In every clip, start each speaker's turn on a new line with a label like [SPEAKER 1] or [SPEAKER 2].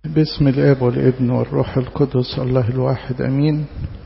[SPEAKER 1] باسم الاب والابن والروح القدس الله الواحد امين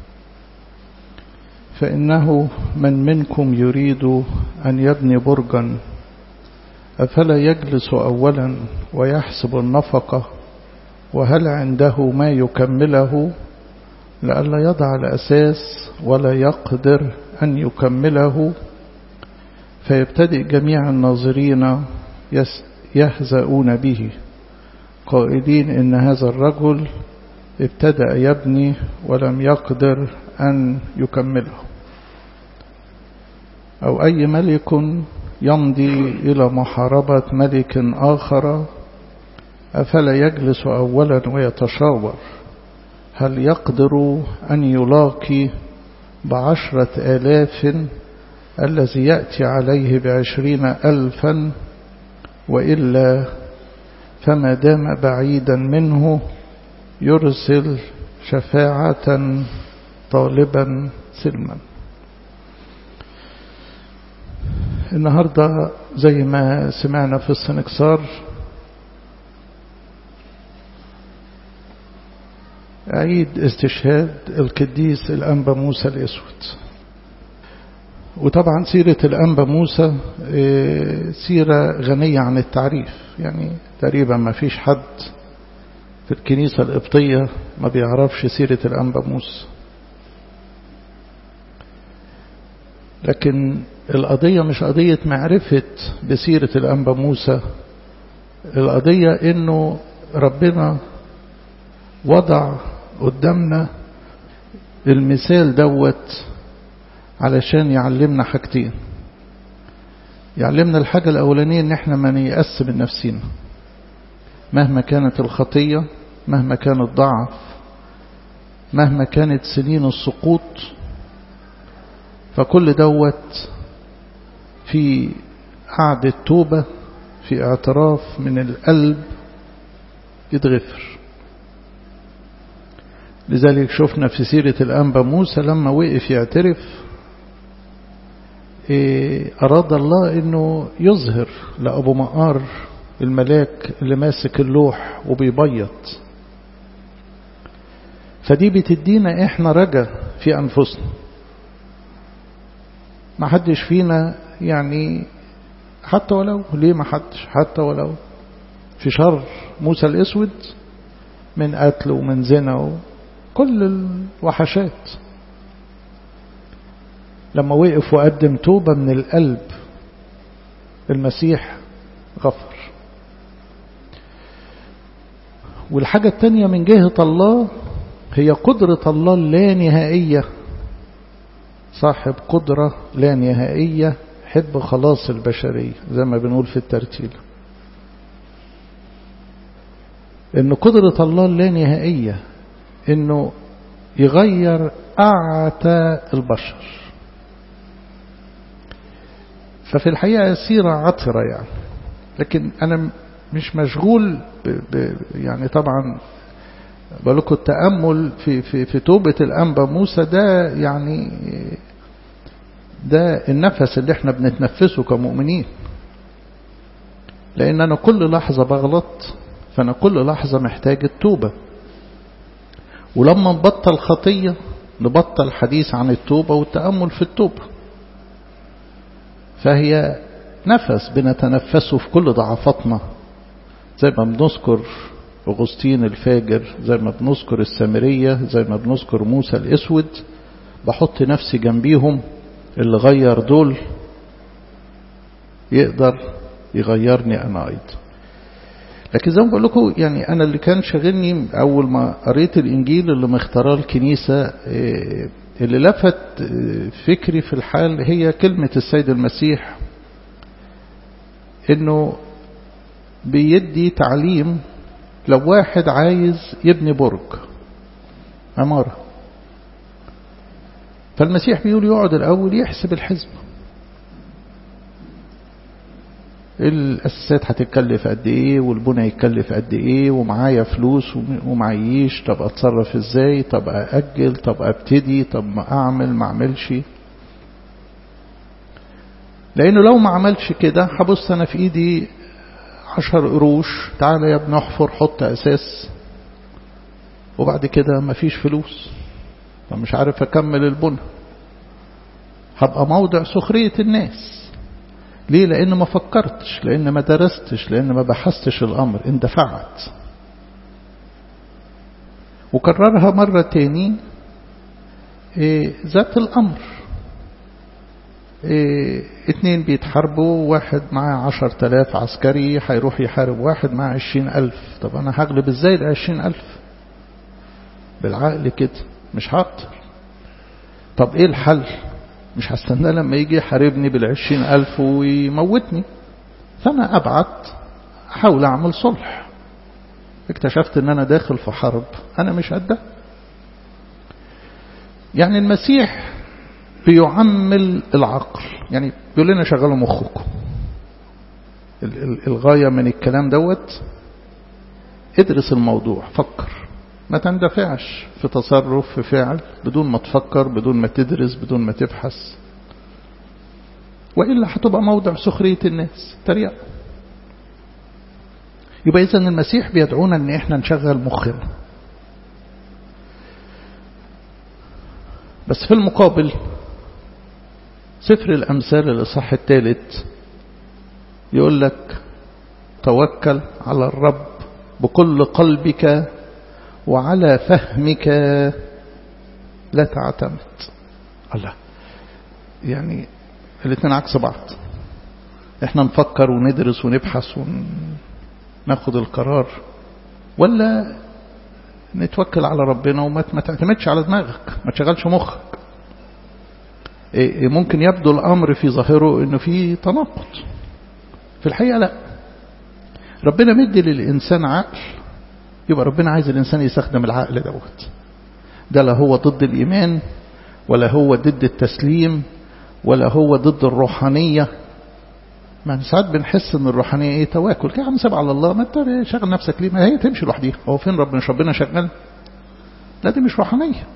[SPEAKER 1] فانه من منكم يريد ان يبني برجا افلا يجلس اولا ويحسب النفقه وهل عنده ما يكمله لئلا يضع الاساس ولا يقدر ان يكمله فيبتدئ جميع الناظرين يهزؤون به قائلين إن هذا الرجل ابتدأ يبني ولم يقدر أن يكمله أو أي ملك يمضي إلى محاربة ملك آخر أفلا يجلس أولا ويتشاور هل يقدر أن يلاقي بعشرة آلاف الذي يأتي عليه بعشرين ألفا وإلا فما دام بعيدا منه يرسل شفاعة طالبا سلما النهاردة زي ما سمعنا في السنكسار عيد استشهاد القديس الأنبا موسى الأسود وطبعا سيرة الأنبا موسى سيرة غنية عن التعريف يعني تقريبا ما فيش حد في الكنيسة القبطية ما بيعرفش سيرة الأنبا موسى لكن القضية مش قضية معرفة بسيرة الأنبا موسى القضية إنه ربنا وضع قدامنا المثال دوت علشان يعلمنا حاجتين يعلمنا الحاجة الأولانية إن إحنا ما نيأس من نفسنا مهما كانت الخطية مهما كان الضعف مهما كانت سنين السقوط فكل دوت في قعدة توبة في اعتراف من القلب يتغفر لذلك شفنا في سيرة الأنبا موسى لما وقف يعترف أراد الله أنه يظهر لأبو مقار الملاك اللي ماسك اللوح وبيبيض فدي بتدينا احنا رجا في أنفسنا ما حدش فينا يعني حتى ولو ليه ما حدش حتى ولو في شر موسى الأسود من قتل ومن زنا كل الوحشات لما وقف وقدم توبة من القلب المسيح غفر والحاجة التانية من جهة الله هي قدرة الله اللا نهائية صاحب قدرة لا نهائية حب خلاص البشرية زي ما بنقول في الترتيل ان قدرة الله اللا نهائية انه يغير أعتى البشر ففي الحقيقة سيرة عطرة يعني لكن أنا مش مشغول ب ب يعني طبعا بقول لكم التأمل في, في, في توبة الأنبا موسى ده يعني ده النفس اللي احنا بنتنفسه كمؤمنين لأن أنا كل لحظة بغلط فأنا كل لحظة محتاج التوبة ولما نبطل خطية نبطل حديث عن التوبة والتأمل في التوبة فهي نفس بنتنفسه في كل ضعفاتنا زي ما بنذكر أغسطين الفاجر زي ما بنذكر السامرية زي ما بنذكر موسى الأسود بحط نفسي جنبيهم اللي غير دول يقدر يغيرني أنا أيضا لكن زي ما بقول لكم يعني أنا اللي كان شاغلني أول ما قريت الإنجيل اللي مختاراه الكنيسة اللي لفت فكري في الحال هي كلمة السيد المسيح إنه بيدي تعليم لو واحد عايز يبني برج عمارة فالمسيح بيقول يقعد الأول يحسب الحزب الأساسات هتتكلف قد إيه والبنى يتكلف قد إيه ومعايا فلوس ومعيش طب أتصرف إزاي طب أأجل طب أبتدي طب ما أعمل ما أعملش لأنه لو ما عملش كده هبص أنا في إيدي عشر قروش تعالى يا ابن احفر حط أساس وبعد كده مفيش فلوس فمش عارف أكمل البنى هبقى موضع سخرية الناس ليه لأن ما فكرتش لأن ما درستش لأن ما بحثتش الأمر اندفعت وكررها مرة تاني إيه ذات الأمر إيه اتنين بيتحاربوا واحد معاه عشر تلاف عسكري هيروح يحارب واحد معاه عشرين ألف طب أنا هغلب ازاي العشرين ألف بالعقل كده مش هقدر طب ايه الحل مش هستنى لما يجي يحاربني بالعشرين ألف ويموتني فأنا أبعت أحاول أعمل صلح اكتشفت ان انا داخل في حرب انا مش قدها يعني المسيح بيعمل العقل يعني بيقول لنا شغلوا مخكم الغاية من الكلام دوت ادرس الموضوع فكر ما تندفعش في تصرف في فعل بدون ما تفكر بدون ما تدرس بدون ما تبحث وإلا هتبقى موضع سخرية الناس تريق يبقى إذا المسيح بيدعونا أن إحنا نشغل مخنا بس في المقابل سفر الأمثال الإصحاح الثالث يقول لك توكل على الرب بكل قلبك وعلى فهمك لا تعتمد الله يعني الاثنين عكس بعض احنا نفكر وندرس ونبحث وناخد القرار ولا نتوكل على ربنا وما تعتمدش على دماغك ما تشغلش مخك ممكن يبدو الأمر في ظاهره أنه في تناقض في الحقيقة لا ربنا مدي للإنسان عقل يبقى ربنا عايز الإنسان يستخدم العقل دوت ده لا هو ضد الإيمان ولا هو ضد التسليم ولا هو ضد الروحانية ما ساعات بنحس ان الروحانية ايه تواكل كده عم سيب على الله ما انت شغل نفسك ليه ما هي تمشي لوحديها هو فين ربنا مش ربنا شغال لا دي مش روحانية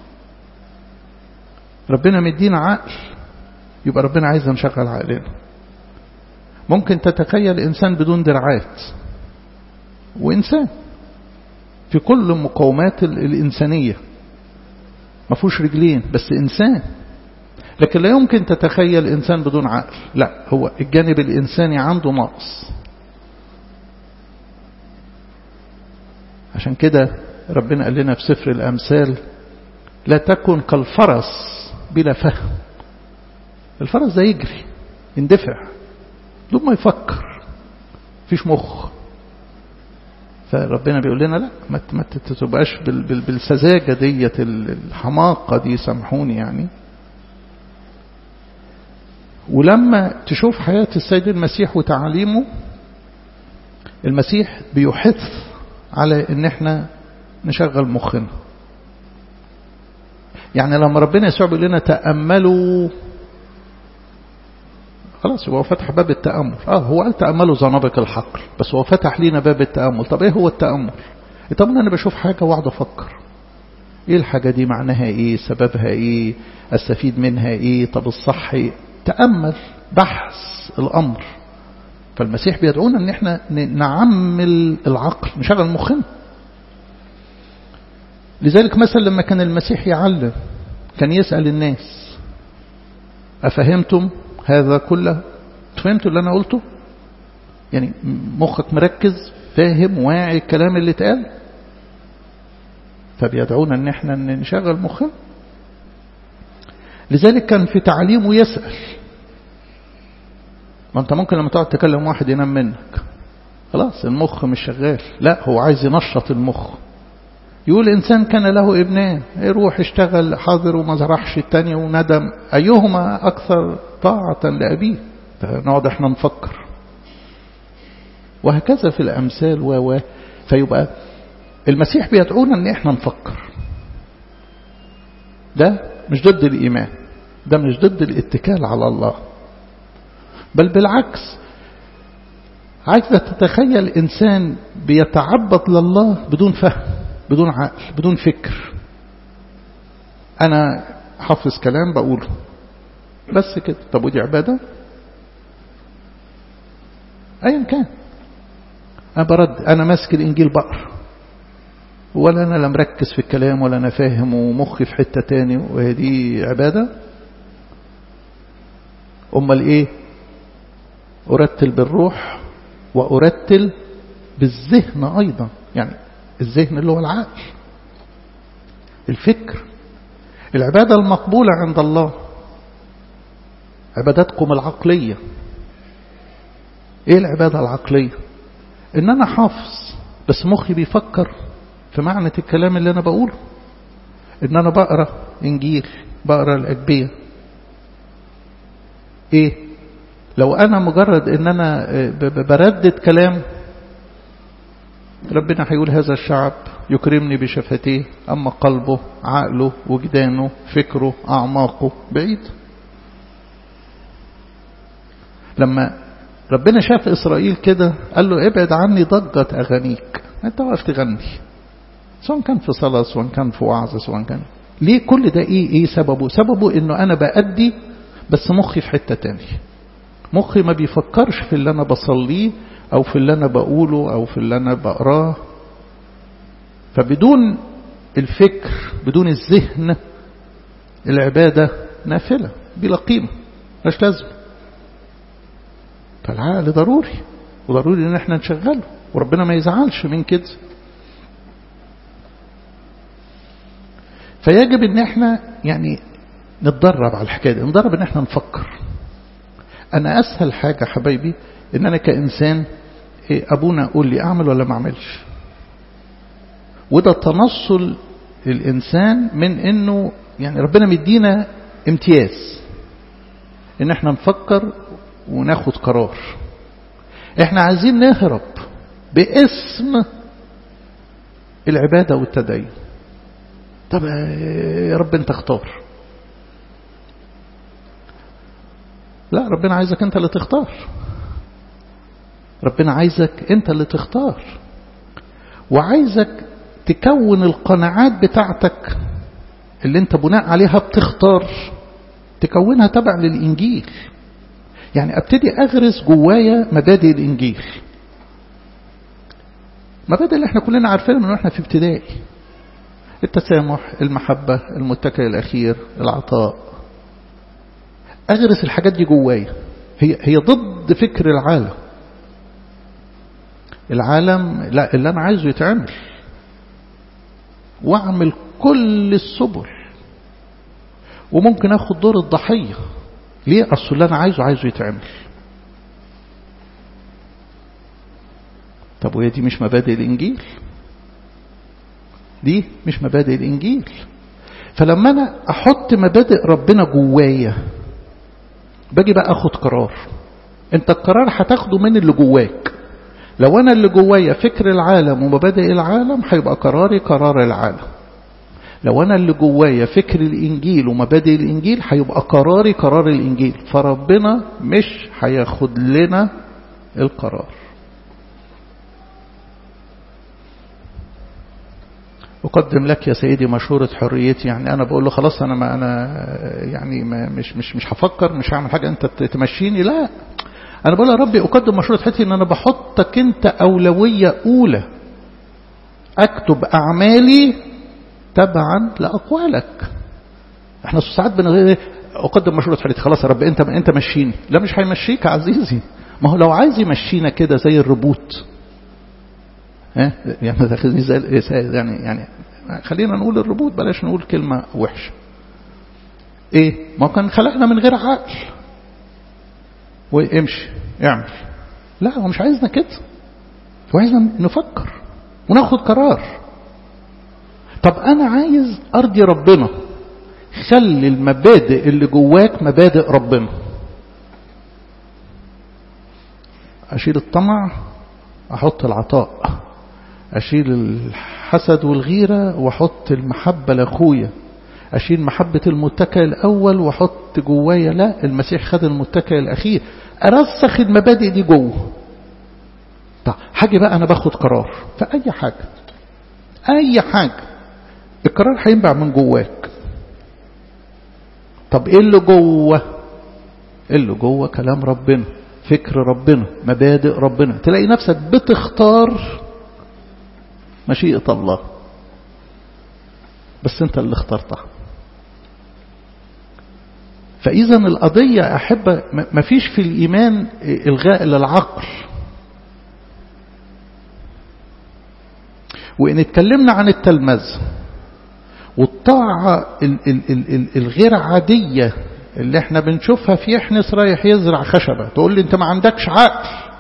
[SPEAKER 1] ربنا مدينا عقل يبقى ربنا عايزنا نشغل عقلنا ممكن تتخيل إنسان بدون دراعات وإنسان في كل مقومات الإنسانية ما فيهوش رجلين بس إنسان لكن لا يمكن تتخيل إنسان بدون عقل لا هو الجانب الإنساني عنده نقص عشان كده ربنا قال لنا في سفر الأمثال لا تكن كالفرس بلا فهم الفرس ده يجري يندفع بدون ما يفكر فيش مخ فربنا بيقول لنا لا ما تبقاش بالسذاجة ديت الحماقة دي سامحوني يعني ولما تشوف حياة السيد المسيح وتعاليمه المسيح بيحث على ان احنا نشغل مخنا يعني لما ربنا يسوع بيقول لنا تأملوا خلاص هو فتح باب التأمل اه هو قال تأملوا زنابق الحقل بس هو فتح لينا باب التأمل طب ايه هو التأمل طب انا بشوف حاجة واقعد افكر ايه الحاجة دي معناها ايه سببها ايه استفيد منها ايه طب الصح ايه تأمل بحث الامر فالمسيح بيدعونا ان احنا نعمل العقل نشغل مخنا لذلك مثلا لما كان المسيح يعلم كان يسأل الناس أفهمتم هذا كله فهمتوا اللي أنا قلته يعني مخك مركز فاهم واعي الكلام اللي اتقال فبيدعونا ان احنا نشغل مخنا لذلك كان في تعليمه يسأل ما انت ممكن لما تقعد تكلم واحد ينام منك خلاص المخ مش شغال لا هو عايز ينشط المخ يقول إنسان كان له ابنان يروح اشتغل حاضر وما زرعش التاني وندم أيهما أكثر طاعة لأبيه نقعد احنا نفكر وهكذا في الأمثال و فيبقى المسيح بيدعونا ان احنا نفكر ده مش ضد الإيمان ده مش ضد الاتكال على الله بل بالعكس عايزة تتخيل إنسان بيتعبد لله بدون فهم بدون عقل بدون فكر أنا حافظ كلام بقوله بس كده طب ودي عبادة أيا كان أنا برد أنا ماسك الإنجيل بقرا ولا أنا لا مركز في الكلام ولا أنا فاهم ومخي في حتة تاني وهي دي عبادة أمال إيه أرتل بالروح وأرتل بالذهن أيضا يعني الذهن اللي هو العقل الفكر العبادة المقبولة عند الله عباداتكم العقلية ايه العبادة العقلية ان انا حافظ بس مخي بيفكر في معنى الكلام اللي انا بقوله ان انا بقرا انجيل بقرا الاجبيه ايه لو انا مجرد ان انا بردد كلام ربنا هيقول هذا الشعب يكرمني بشفتيه اما قلبه عقله وجدانه فكره اعماقه بعيد لما ربنا شاف إسرائيل كده قال له ابعد عني ضجة أغانيك أنت واقف تغني سواء كان في صلاة سواء كان في وعظ سواء كان ليه كل ده إيه إيه سببه سببه إنه أنا بأدي بس مخي في حتة تانية مخي ما بيفكرش في اللي أنا بصليه أو في اللي أنا بقوله أو في اللي أنا بقراه فبدون الفكر بدون الذهن العبادة نافلة بلا قيمة مش لازم فالعقل ضروري وضروري ان احنا نشغله وربنا ما يزعلش من كده فيجب ان احنا يعني نتدرب على الحكايه دي نتدرب ان احنا نفكر انا اسهل حاجه حبايبي ان انا كانسان إيه ابونا اقول لي اعمل ولا ما اعملش وده تنصل الانسان من انه يعني ربنا مدينا امتياز ان احنا نفكر وناخد قرار احنا عايزين نهرب باسم العبادة والتدين طب يا رب انت اختار لا ربنا عايزك انت اللي تختار ربنا عايزك انت اللي تختار وعايزك تكون القناعات بتاعتك اللي انت بناء عليها بتختار تكونها تبع للإنجيل يعني ابتدي اغرس جوايا مبادئ الانجيل مبادئ اللي احنا كلنا عارفينها من واحنا في ابتدائي التسامح المحبة المتكئ الأخير العطاء أغرس الحاجات دي جوايا هي هي ضد فكر العالم العالم لا اللي أنا عايزه يتعمل وأعمل كل السبل وممكن أخد دور الضحية ليه أصل اللي أنا عايزه عايزه يتعمل طب وهي دي مش مبادئ الإنجيل دي مش مبادئ الإنجيل فلما أنا أحط مبادئ ربنا جوايا باجي بقى أخد قرار أنت القرار هتاخده من اللي جواك لو أنا اللي جوايا فكر العالم ومبادئ العالم هيبقى قراري قرار العالم لو أنا اللي جوايا فكر الإنجيل ومبادئ الإنجيل هيبقى قراري قرار الإنجيل فربنا مش هياخد لنا القرار أقدم لك يا سيدي مشورة حريتي يعني أنا بقول له خلاص أنا ما أنا يعني ما مش مش مش هفكر مش هعمل حاجة أنت تمشيني لا أنا بقول يا ربي أقدم مشورة حريتي إن أنا بحطك أنت أولوية أولى أكتب أعمالي تبعا لأقوالك احنا ساعات بنغير أقدم مشورة حريتي خلاص يا رب أنت أنت مشيني لا مش هيمشيك يا عزيزي ما هو لو عايز يمشينا كده زي الربوت ها يعني ما تاخذني زي يعني يعني خلينا نقول الربوط بلاش نقول كلمة وحشة ايه ما كان خلقنا من غير عقل وامشي اعمل لا هو مش عايزنا كده هو عايزنا نفكر وناخد قرار طب انا عايز ارضي ربنا خلي المبادئ اللي جواك مبادئ ربنا اشيل الطمع احط العطاء أشيل الحسد والغيرة وأحط المحبة لأخويا أشيل محبة المتكئ الأول وأحط جوايا لا المسيح خد المتكئ الأخير أرسخ المبادئ دي جوه طب حاجة بقى أنا باخد قرار في أي حاجة أي حاجة القرار هينبع من جواك طب إيه اللي جوه اللي جوه كلام ربنا فكر ربنا مبادئ ربنا تلاقي نفسك بتختار مشيئة الله بس انت اللي اخترتها فإذا القضية أحب ما فيش في الإيمان إلغاء للعقل وإن اتكلمنا عن التلمذ والطاعة الغير عادية اللي احنا بنشوفها في يحنس رايح يزرع خشبة تقول لي انت ما عندكش عقل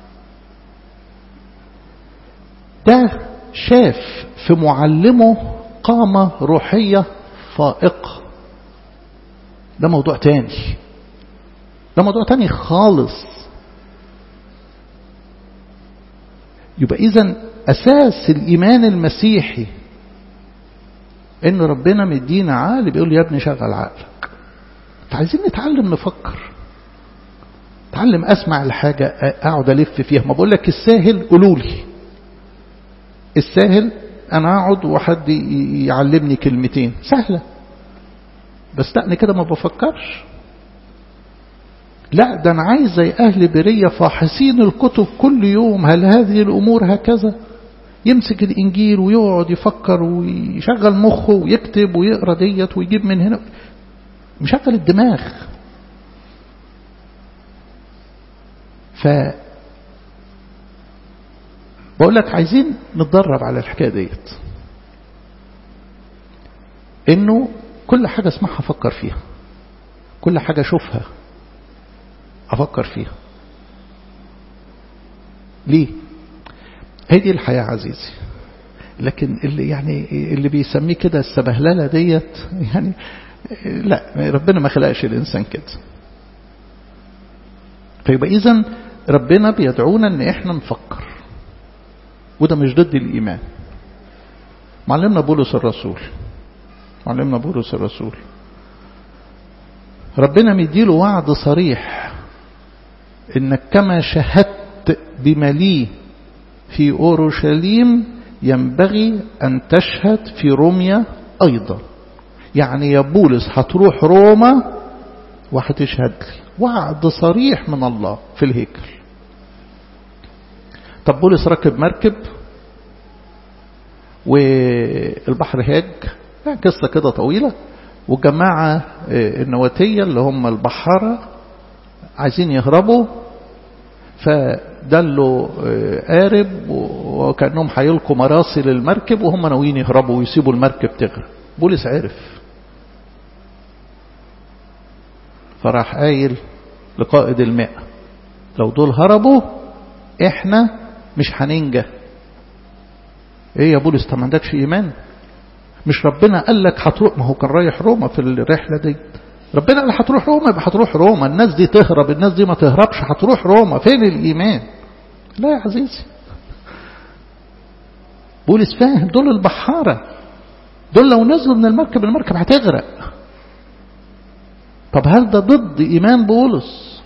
[SPEAKER 1] ده شاف في معلمه قامة روحية فائقة ده موضوع تاني ده موضوع تاني خالص يبقى إذا أساس الإيمان المسيحي إن ربنا مدينا عقل بيقول يا ابني شغل عقلك عايزين نتعلم نفكر تعلم أسمع الحاجة أقعد ألف فيها ما بقول لك الساهل قولوا لي الساهل أنا أقعد وحد يعلمني كلمتين سهلة بس لا أنا كده ما بفكرش لا ده أنا عايز زي أهل برية فاحصين الكتب كل يوم هل هذه الأمور هكذا يمسك الإنجيل ويقعد يفكر ويشغل مخه ويكتب ويقرأ ديت ويجيب من هنا مشغل الدماغ ف بقول لك عايزين نتدرب على الحكاية ديت انه كل حاجة اسمعها افكر فيها كل حاجة اشوفها افكر فيها ليه هي دي الحياة عزيزي لكن اللي يعني اللي بيسميه كده السبهلله ديت يعني لا ربنا ما خلقش الانسان كده فيبقى اذا ربنا بيدعونا ان احنا نفكر وده مش ضد الايمان معلمنا بولس الرسول معلمنا بولس الرسول ربنا مديله وعد صريح انك كما شهدت بمليه في اورشليم ينبغي ان تشهد في روميا ايضا يعني يا بولس هتروح روما وهتشهد لي وعد صريح من الله في الهيكل طب بولس ركب مركب والبحر هاج قصة كده طويلة والجماعة النواتية اللي هم البحارة عايزين يهربوا فدلوا قارب وكأنهم هيلقوا مراسل المركب وهم ناويين يهربوا ويسيبوا المركب تغرق بولس عرف فراح قايل لقائد الماء لو دول هربوا احنا مش هننجى ايه يا بولس ما عندكش ايمان مش ربنا قال لك هتروح ما هو كان رايح روما في الرحله دي ربنا قال هتروح روما يبقى هتروح روما الناس دي تهرب الناس دي ما تهربش هتروح روما فين الايمان لا يا عزيزي بولس فاهم دول البحاره دول لو نزلوا من المركب المركب هتغرق طب هل ده ضد إيمان بولس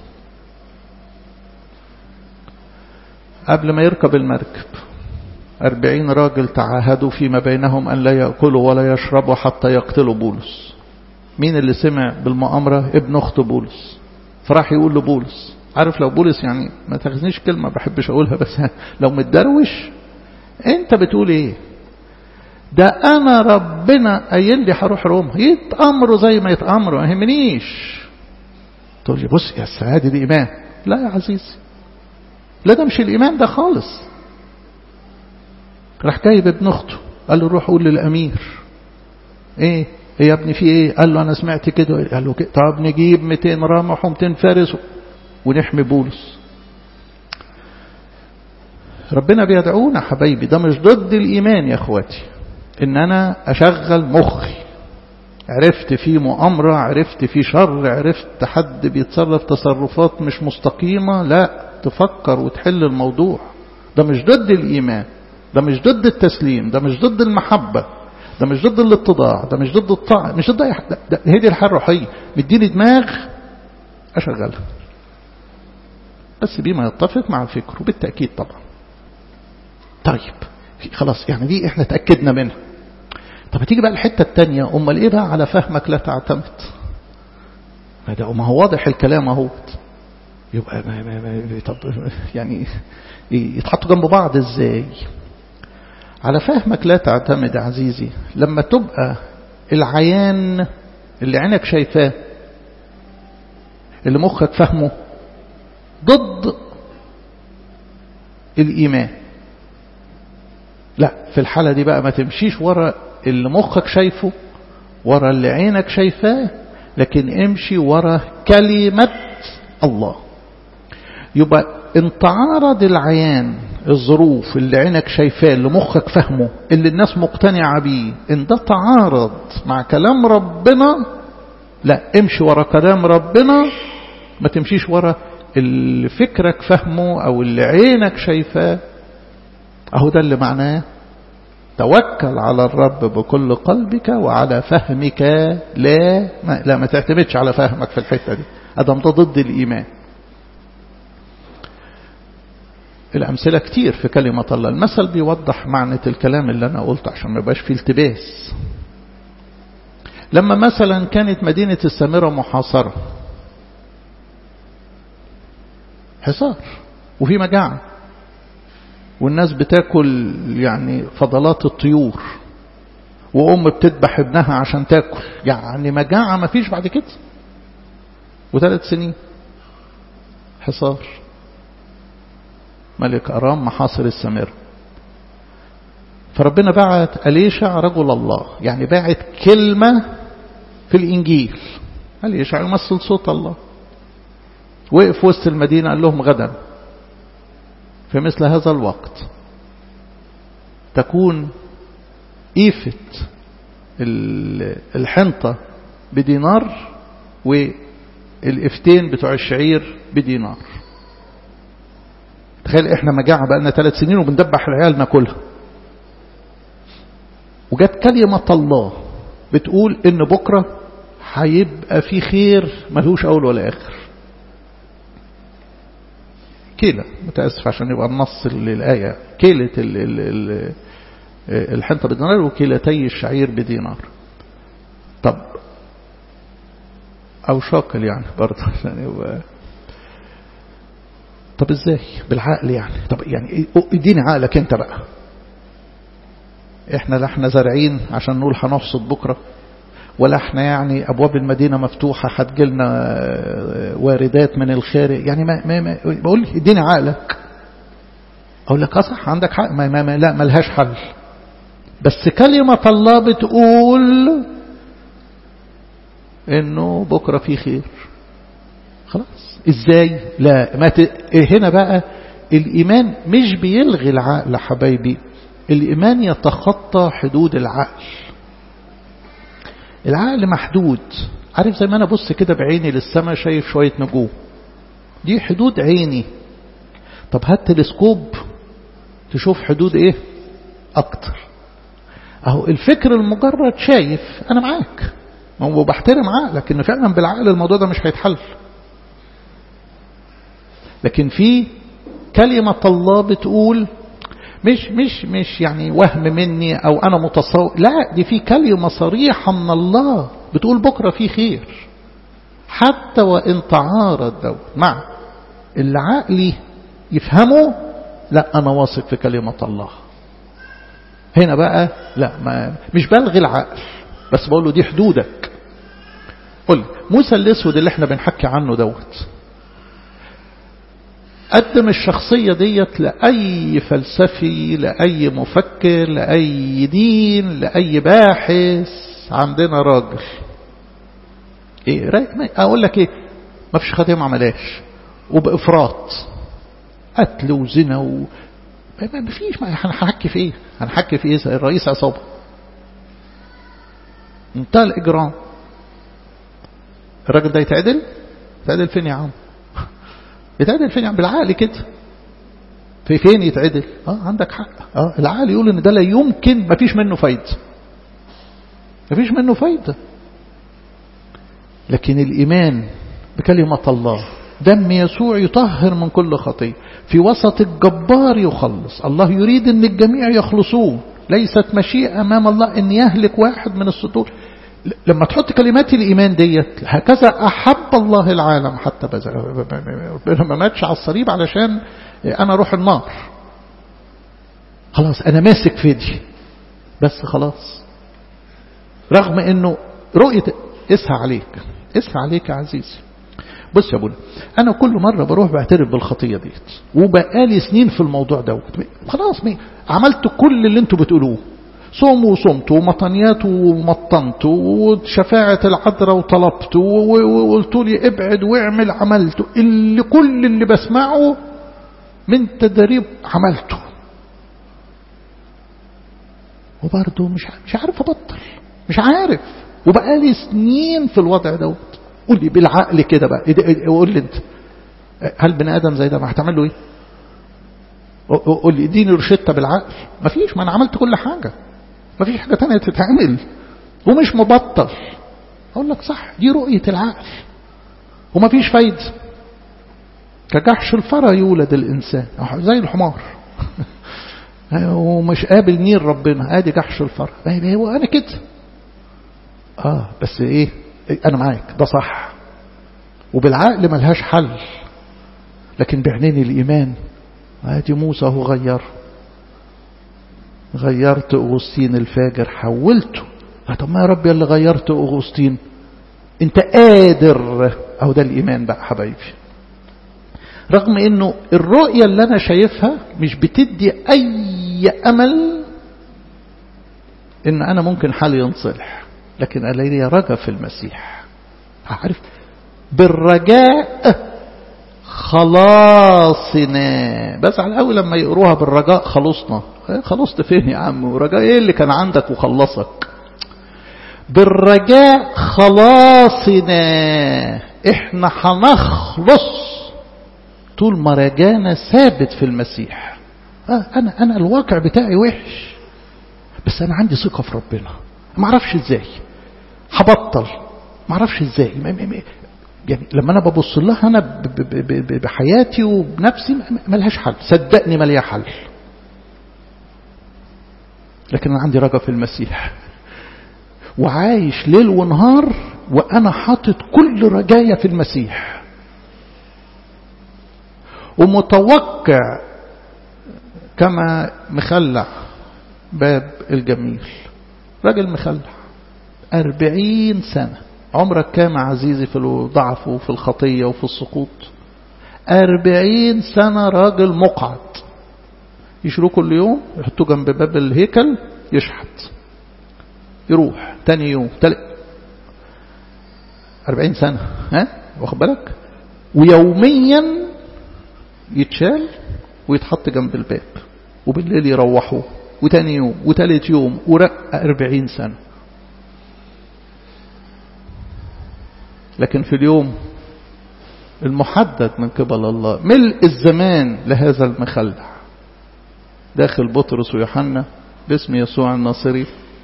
[SPEAKER 1] قبل ما يركب المركب أربعين راجل تعاهدوا فيما بينهم أن لا يأكلوا ولا يشربوا حتى يقتلوا بولس مين اللي سمع بالمؤامرة ابن أخت بولس فراح يقول لبولس عارف لو بولس يعني ما تاخذنيش كلمة بحبش أقولها بس لو متدروش أنت بتقول إيه ده انا ربنا قايل لي هروح روما يتامروا زي ما يتامروا ما يهمنيش تقول لي بص يا السعاده دي ايمان لا يا عزيزي لا ده مش الايمان ده خالص راح جايب ابن اخته قال له روح قول للامير ايه ايه يا ابني في ايه قال له انا سمعت كده قال له كده طب نجيب 200 رمح و200 فارس ونحمي بولس ربنا بيدعونا حبايبي ده مش ضد الايمان يا اخواتي ان انا اشغل مخي عرفت في مؤامرة عرفت في شر عرفت حد بيتصرف تصرفات مش مستقيمة لا تفكر وتحل الموضوع ده مش ضد الإيمان ده مش ضد التسليم ده مش ضد المحبة ده مش ضد الاتضاع ده مش ضد الطاعة مش ضد أي حاجة هي دي الحياة الروحية مديني دماغ أشغلها بس بما يتفق مع الفكر وبالتأكيد طبعا طيب خلاص يعني دي احنا تأكدنا منها طب تيجي بقى الحتة التانية امال ايه بقى على فهمك لا تعتمد ده ما هو واضح الكلام اهو يبقى ما ما ما طب يعني يتحطوا جنب بعض ازاي على فهمك لا تعتمد عزيزي لما تبقى العيان اللي عينك شايفاه اللي مخك فهمه ضد الإيمان لا في الحالة دي بقى ما تمشيش ورا اللي مخك شايفه ورا اللي عينك شايفاه لكن امشي ورا كلمة الله يبقى ان تعارض العيان الظروف اللي عينك شايفاه اللي مخك فهمه اللي الناس مقتنعة بيه ان ده تعارض مع كلام ربنا لا امشي ورا كلام ربنا ما تمشيش ورا اللي فكرك فهمه او اللي عينك شايفاه اهو ده اللي معناه توكل على الرب بكل قلبك وعلى فهمك لا ما, لا ما تعتمدش على فهمك في الحتة دي ادم ده ضد الايمان الأمثلة كتير في كلمة الله المثل بيوضح معنى الكلام اللي أنا قلته عشان ما يبقاش فيه التباس لما مثلا كانت مدينة السامرة محاصرة حصار وفي مجاعة والناس بتاكل يعني فضلات الطيور وأم بتذبح ابنها عشان تاكل يعني مجاعة ما فيش بعد كده وثلاث سنين حصار ملك أرام محاصر السامرة فربنا بعت أليشع رجل الله يعني بعت كلمة في الإنجيل أليشع يمثل صوت الله وقف وسط المدينة قال لهم غدا في مثل هذا الوقت تكون إيفة الحنطة بدينار والإفتين بتوع الشعير بدينار تخيل احنا مجاعة بقالنا ثلاث سنين وبندبح العيال ناكلها وجت كلمة الله بتقول ان بكرة هيبقى في خير ملهوش اول ولا اخر كيلة متأسف عشان يبقى النص للآية كيلة ال ال ال الحنطة بدينار وكيلتي الشعير بدينار طب او شاكل يعني برضه عشان يبقى طب ازاي بالعقل يعني طب يعني اديني عقلك انت بقى احنا لا احنا زارعين عشان نقول هنحصد بكره ولا احنا يعني ابواب المدينه مفتوحه هتجيلنا واردات من الخارج يعني ما, ما, ما بقول اديني عقلك اقول لك اه صح عندك حق ما, ما, ما لا ملهاش حل بس كلمه الله بتقول انه بكره في خير خلاص ازاي لا ما ت... هنا بقى الايمان مش بيلغي العقل حبايبي الايمان يتخطى حدود العقل العقل محدود عارف زي ما انا بص كده بعيني للسماء شايف شوية نجوم دي حدود عيني طب هات تلسكوب تشوف حدود ايه اكتر اهو الفكر المجرد شايف انا معاك وبحترم عقلك ان فعلا بالعقل الموضوع ده مش هيتحل لكن في كلمة الله بتقول مش مش مش يعني وهم مني او انا متصور لا دي في كلمة صريحة من الله بتقول بكرة في خير حتى وان تعارض دوت مع اللي عقلي يفهمه لا انا واثق في كلمة الله هنا بقى لا ما مش بلغي العقل بس بقول له دي حدودك قل موسى الاسود اللي احنا بنحكي عنه دوت قدم الشخصية ديت لأي فلسفي لأي مفكر لأي دين لأي باحث عندنا راجل ايه اقول لك ايه ما فيش خطيه ما عملاش وبافراط قتل وزنا و ما فيش ما هنحكي في ايه هنحكي في ايه الرئيس عصابه منتهى الاجرام الراجل ده يتعدل يتعدل فين يا عم يتعدل فين يعني بالعقل كده في فين يتعدل اه عندك حق اه العقل يقول ان ده لا يمكن ما فيش منه فايدة ما فيش منه فايدة لكن الإيمان بكلمة الله دم يسوع يطهر من كل خطية في وسط الجبار يخلص الله يريد ان الجميع يخلصون ليست مشيئة أمام الله ان يهلك واحد من السطور لما تحط كلمات الإيمان ديت هكذا أحب الله العالم حتى بذل ربنا ما ماتش على الصليب علشان أنا أروح النار خلاص أنا ماسك في دي بس خلاص رغم انه رؤية اسهى عليك اسهى عليك يا عزيزي بص يا ابونا انا كل مرة بروح بعترف بالخطية ديت وبقالي سنين في الموضوع دوت خلاص مي عملت كل اللي انتوا بتقولوه صوم وصمت ومطنيات ومطنت وشفاعة العذراء وطلبت وقلت لي ابعد واعمل عملت اللي كل اللي بسمعه من تدريب عملته وبرضه مش مش عارف ابطل مش عارف وبقالي سنين في الوضع دوت قول لي بالعقل كده بقى قول لي انت هل بني ادم زي ده ما هتعمل له ايه قول لي اديني روشته بالعقل ما فيش ما انا عملت كل حاجه ما فيش حاجه تانية تتعمل ومش مبطل اقول لك صح دي رؤيه العقل وما فيش فايده كجحش الفرى يولد الانسان زي الحمار ومش قابل نير ربنا ادي جحش الفرى هو انا كده اه بس ايه انا معاك ده صح وبالعقل ملهاش حل لكن بعينين الايمان ادي موسى هو غير غيرت اغسطين الفاجر حولته طب ما يا رب اللي غيرت اغسطين انت قادر اهو ده الايمان بقى حبايبي رغم انه الرؤية اللي انا شايفها مش بتدي اي امل ان انا ممكن حالي ينصلح لكن انا لي رجا في المسيح عارف بالرجاء خلاصنا بس على الاول لما يقروها بالرجاء خلصنا خلصت فين يا عم ورجاء ايه اللي كان عندك وخلصك بالرجاء خلاصنا احنا هنخلص طول ما رجانا ثابت في المسيح آه انا انا الواقع بتاعي وحش بس انا عندي ثقه في ربنا ما اعرفش ازاي هبطل ما اعرفش ازاي يعني لما انا ببص لها انا بحياتي وبنفسي ملهاش حل صدقني ما ليها حل لكن انا عندي رجا في المسيح وعايش ليل ونهار وانا حاطط كل رجايا في المسيح ومتوقع كما مخلع باب الجميل راجل مخلع أربعين سنة عمرك كام عزيزي في الضعف وفي الخطية وفي السقوط أربعين سنة راجل مقعد يشروه كل يوم يحطوه جنب باب الهيكل يشحت يروح تاني يوم تل... أربعين سنة ها واخد بالك ويوميا يتشال ويتحط جنب الباب وبالليل يروحوه وتاني يوم وتالت يوم ورق أربعين سنة لكن في اليوم المحدد من قبل الله ملء الزمان لهذا المخلع داخل بطرس ويوحنا باسم يسوع الناصري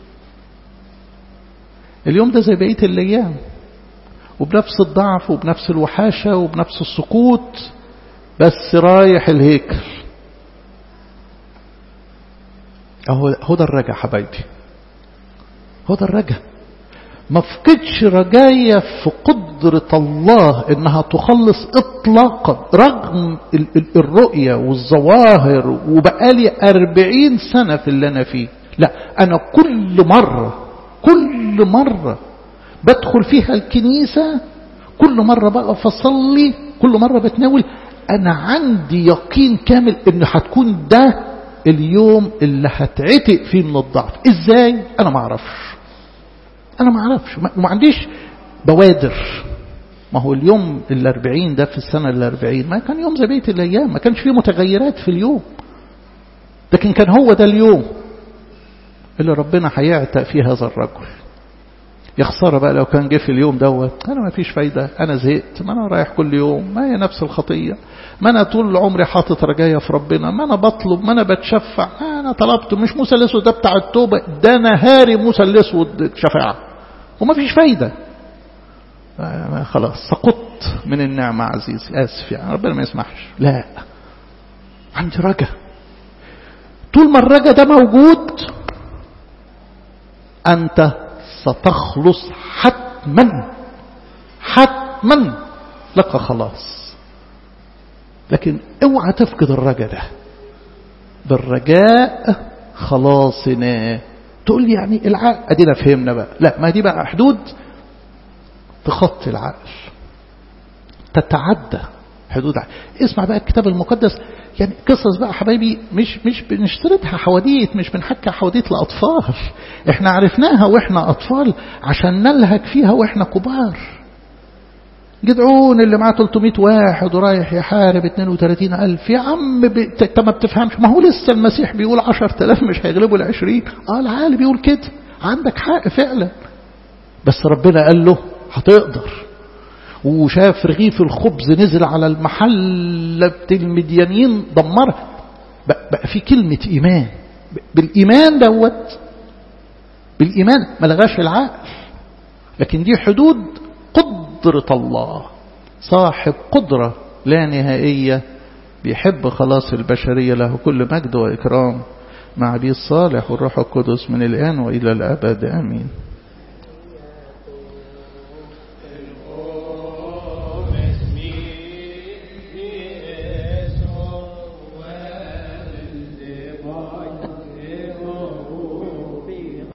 [SPEAKER 1] اليوم ده زي بقية الأيام وبنفس الضعف وبنفس الوحاشة وبنفس السقوط بس رايح الهيكل اهو هو ده الرجا حبايبي هو ده الرجا ما فقدش رجايا في قدرة الله انها تخلص اطلاقا رغم الرؤية والظواهر وبقالي اربعين سنة في اللي انا فيه لا انا كل مرة كل مرة بدخل فيها الكنيسة كل مرة بقى فصلي كل مرة بتناول انا عندي يقين كامل ان هتكون ده اليوم اللي هتعتق فيه من الضعف ازاي انا ما اعرفش انا ما اعرفش ما عنديش بوادر ما هو اليوم الاربعين ده في السنة الاربعين ما كان يوم زي بقية الايام ما كانش فيه متغيرات في اليوم لكن كان هو ده اليوم اللي ربنا هيعتق فيه هذا الرجل يا خسارة بقى لو كان جه في اليوم دوت أنا ما فيش فايدة أنا زهقت ما أنا رايح كل يوم ما هي نفس الخطية ما أنا طول عمري حاطط رجايا في ربنا ما أنا بطلب ما أنا بتشفع ما أنا طلبت مش موسى الأسود ده بتاع التوبة ده نهاري موسى الأسود شفاعة وما فيش فايدة خلاص سقطت من النعمة عزيزي آسف يعني ربنا ما يسمحش لا عندي رجا طول ما الرجا ده موجود أنت ستخلص حتما حتما لك خلاص لكن اوعى تفقد الرجاء ده بالرجاء خلاصنا تقول لي يعني العقل ادينا فهمنا بقى لا ما دي بقى حدود تخطي العقل تتعدى حدود العقل اسمع بقى الكتاب المقدس يعني قصص بقى حبايبي مش مش بنشترطها حواديت مش بنحكي حواديت لأطفال احنا عرفناها واحنا أطفال عشان نلهك فيها واحنا كبار جدعون اللي معاه 300 واحد ورايح يحارب 32 ألف يا عم انت ما بتفهمش ما هو لسه المسيح بيقول 10000 مش هيغلبوا ال 20 اه العالم بيقول كده عندك حق فعلا بس ربنا قال له هتقدر وشاف رغيف الخبز نزل على المحلة المديانين دمرها بقى, بقى في كلمة إيمان بالإيمان دوت بالإيمان ما لغاش العقل لكن دي حدود قدرة الله صاحب قدرة لا نهائية بيحب خلاص البشرية له كل مجد وإكرام مع أبي الصالح والروح القدس من الآن وإلى الأبد آمين